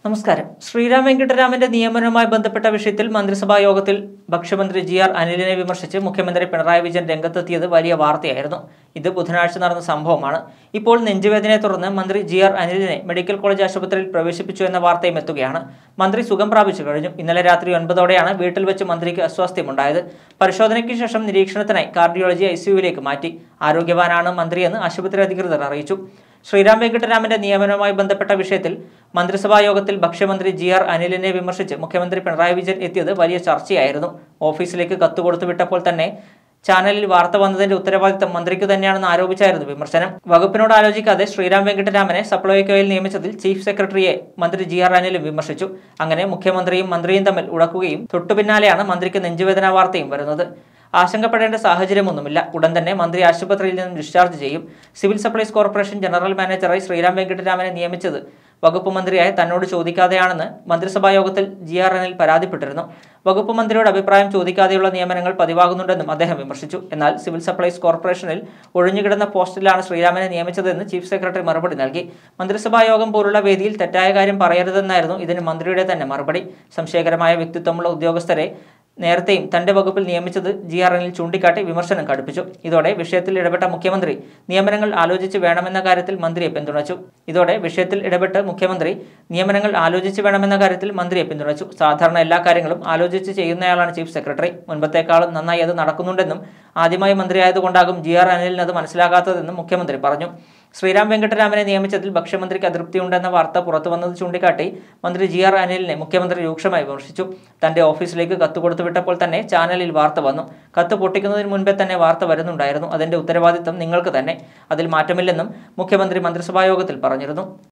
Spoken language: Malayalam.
നമസ്കാരം ശ്രീരാം വെങ്കിട്ടരാമന്റെ നിയമനവുമായി ബന്ധപ്പെട്ട വിഷയത്തിൽ മന്ത്രിസഭാ യോഗത്തിൽ ഭക്ഷ്യമന്ത്രി ജി ആർ അനിലിനെ വിമർശിച്ച് മുഖ്യമന്ത്രി പിണറായി വിജയൻ രംഗത്തെത്തിയത് വലിയ വാർത്തയായിരുന്നു ഇത് ബുധനാഴ്ച നടന്ന സംഭവമാണ് ഇപ്പോൾ നെഞ്ചുവേദനയെ തുടർന്ന് മന്ത്രി ജി ആർ അനിലിനെ മെഡിക്കൽ കോളേജ് ആശുപത്രിയിൽ പ്രവേശിപ്പിച്ചു എന്ന വാർത്തയും എത്തുകയാണ് മന്ത്രി സുഖം പ്രാപിച്ചു കഴിഞ്ഞു ഇന്നലെ രാത്രി ഒൻപതോടെയാണ് വീട്ടിൽ വെച്ച് മന്ത്രിക്ക് അസ്വാസ്ഥ്യമുണ്ടായത് പരിശോധനയ്ക്ക് ശേഷം നിരീക്ഷണത്തിനായി കാർഡിയോളജി ഐസിയുവിലേക്ക് മാറ്റി ആരോഗ്യവാനാണ് മന്ത്രിയെന്ന് ആശുപത്രി അധികൃതർ അറിയിച്ചു ശ്രീരാം വെങ്കിട്ടരാമന്റെ നിയമനവുമായി ബന്ധപ്പെട്ട വിഷയത്തിൽ മന്ത്രിസഭാ യോഗത്തിൽ ഭക്ഷ്യമന്ത്രി ജി ആർ അനിലിനെ വിമർശിച്ച് മുഖ്യമന്ത്രി പിണറായി വിജയൻ എത്തിയത് വലിയ ചർച്ചയായിരുന്നു ഓഫീസിലേക്ക് കത്ത് കൊടുത്തു വിട്ടപ്പോൾ തന്നെ ചാനലിൽ വാർത്ത വന്നതിന്റെ ഉത്തരവാദിത്തം മന്ത്രിക്ക് തന്നെയാണെന്ന് ആരോപിച്ചായിരുന്നു വിമർശനം വകുപ്പിനോട് ആലോചിക്കാതെ ശ്രീരാം വെങ്കിട്ടരാമനെ സപ്ലൈകോയിൽ നിയമിച്ചതിൽ ചീഫ് സെക്രട്ടറിയെ മന്ത്രി ജി ആർ അനിലും വിമർശിച്ചു അങ്ങനെ മുഖ്യമന്ത്രിയും മന്ത്രിയും തമ്മിൽ ഉടക്കുകയും തൊട്ടുപിന്നാലെയാണ് മന്ത്രിക്ക് നെഞ്ചുവേദന വാർത്തയും വരുന്നത് ആശങ്കപ്പെടേണ്ട സാഹചര്യമൊന്നുമില്ല ഉടൻ തന്നെ മന്ത്രി ആശുപത്രിയിൽ നിന്നും ഡിസ്ചാർജ് ചെയ്യും സിവിൽ സപ്ലൈസ് കോർപ്പറേഷൻ ജനറൽ മാനേജറായി ശ്രീരാം വെങ്കിട്ടരാമനെ നിയമിച്ചത് വകുപ്പ് മന്ത്രിയായ തന്നോട് ചോദിക്കാതെയാണെന്ന് മന്ത്രിസഭാ യോഗത്തിൽ ജി ആർ എനിൽ പരാതിപ്പെട്ടിരുന്നു വകുപ്പ് മന്ത്രിയോട് അഭിപ്രായം ചോദിക്കാതെയുള്ള നിയമനങ്ങൾ പതിവാകുന്നുണ്ടെന്നും അദ്ദേഹം വിമർശിച്ചു എന്നാൽ സിവിൽ സപ്ലൈസ് കോർപ്പറേഷനിൽ ഒഴിഞ്ഞുകിടന്ന പോസ്റ്റിലാണ് ശ്രീരാമനെ നിയമിച്ചതെന്ന് ചീഫ് സെക്രട്ടറി മറുപടി നൽകി മന്ത്രിസഭാ യോഗം പോലുള്ള വേദിയിൽ തെറ്റായ കാര്യം പറയരുതെന്നായിരുന്നു ഇതിന് മന്ത്രിയുടെ തന്നെ മറുപടി സംശയകരമായ വ്യക്തിത്വമുള്ള ഉദ്യോഗസ്ഥരെ നേരത്തെയും തന്റെ വകുപ്പിൽ നിയമിച്ചത് ജി ആർ എനിൽ ചൂണ്ടിക്കാട്ടി വിമർശനം കടുപ്പിച്ചു ഇതോടെ വിഷയത്തിൽ ഇടപെട്ട മുഖ്യമന്ത്രി നിയമനങ്ങൾ ആലോചിച്ച് വേണമെന്ന കാര്യത്തിൽ മന്ത്രിയെ പിന്തുണച്ചു ഇതോടെ വിഷയത്തിൽ ഇടപെട്ട് മുഖ്യമന്ത്രി നിയമനങ്ങൾ ആലോചിച്ച് വേണമെന്ന കാര്യത്തിൽ മന്ത്രിയെ പിന്തുണച്ചു സാധാരണ എല്ലാ കാര്യങ്ങളും ആലോചിച്ച് ചെയ്യുന്നയാളാണ് ചീഫ് സെക്രട്ടറി മുൻപത്തേക്കാളും നന്നായി അത് നടക്കുന്നുണ്ടെന്നും ആദ്യമായി മന്ത്രിയായതുകൊണ്ടാകും ജി ആർ അനിലിന് അത് മനസ്സിലാകാത്തതെന്നും മുഖ്യമന്ത്രി പറഞ്ഞു ശ്രീരാം വെങ്കട്ടരാമനെ നിയമിച്ചതിൽ ഭക്ഷ്യമന്ത്രിക്ക് അതൃപ്തിയുണ്ടെന്ന വാർത്ത പുറത്തു വന്നത് ചൂണ്ടിക്കാട്ടി മന്ത്രി ജി ആർ അനിലിനെ മുഖ്യമന്ത്രി രൂക്ഷമായി വിമർശിച്ചു തന്റെ ഓഫീസിലേക്ക് കത്ത് കൊടുത്തുവിട്ടപ്പോൾ തന്നെ ചാനലിൽ വാർത്ത വന്നു കത്ത് പൊട്ടിക്കുന്നതിന് മുൻപേ തന്നെ വാർത്ത വരുന്നുണ്ടായിരുന്നു അതിന്റെ ഉത്തരവാദിത്തം നിങ്ങൾക്ക് തന്നെ അതിൽ മാറ്റമില്ലെന്നും മുഖ്യമന്ത്രി മന്ത്രിസഭാ യോഗത്തിൽ പറഞ്ഞിരുന്നു